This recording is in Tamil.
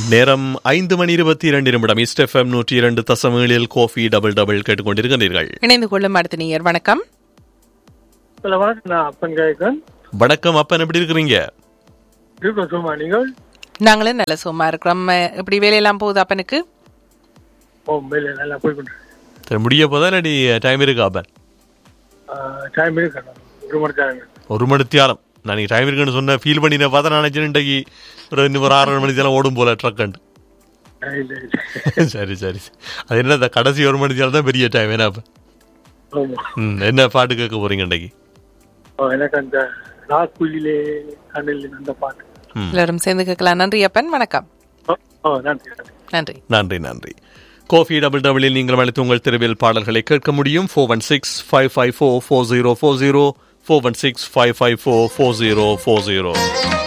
நேரம் ஐந்து மணி இருபத்தி இரண்டு நிமிடம் இஸ்ட் எஃப்எம் நூற்றி இரண்டு தசம் ஏழில் கோஃபி டபுள் டபுள் கேட்டுக்கொண்டிருக்கிறீர்கள் இணைந்து கொள்ளும் அடுத்த நேயர் வணக்கம் ஹலோ வணக்கம் நான் அப்பன் காயக்கன் வணக்கம் அப்பன் எப்படி இருக்கிறீங்க இருக்கோம் சும்மா நீங்கள் நாங்களும் நல்ல சும்மா இருக்கிறோம் அஹ், எப்படி வேலையெல்லாம் போகுது அப்பனுக்கு ஓ மேலே நல்லா போய்கொண்டு சரி முடிய போதா இல்லாடி டைம் இருக்கா அப்பன் டைம் இருக்கணும் ஒரு மணி டைம் ஒரு மணி தியாலம் நான் டைம் இருக்குன்னு சொன்ன ஃபீல் பண்ணி நான் பார்த்தா நினைச்சேன் இன்றைக்கு ஒரு இன்னும் ஒரு ஆறரை மணி தியாலம் ஓடும் போல ட்ரக் அண்ட் இல்லை இல்லை சரி சரி அது என்ன இந்த கடைசி ஒரு மணி தியாலம் தான் பெரிய டைம் என்ன அப்ப ஆமாம் ம், என்ன பாட்டு கேட்க போறீங்க இன்றைக்கு ஓ எனக்கு அந்த ராக்குயிலே கண்ணில் அந்த பாட்டு ம். எல்லாரும் சேர்ந்து கேட்கலாம் நன்றி அப்பன் வணக்கம் ஓ ஓ நன்றி நன்றி நன்றி நன்றி நன்றி கோஃபி டபுள் டபுளில் நீங்கள் அழைத்து உங்கள் தெருவில் பாடல்களை கேட்க முடியும் four one six five five four four zero four zero four one six five five four four zero four zero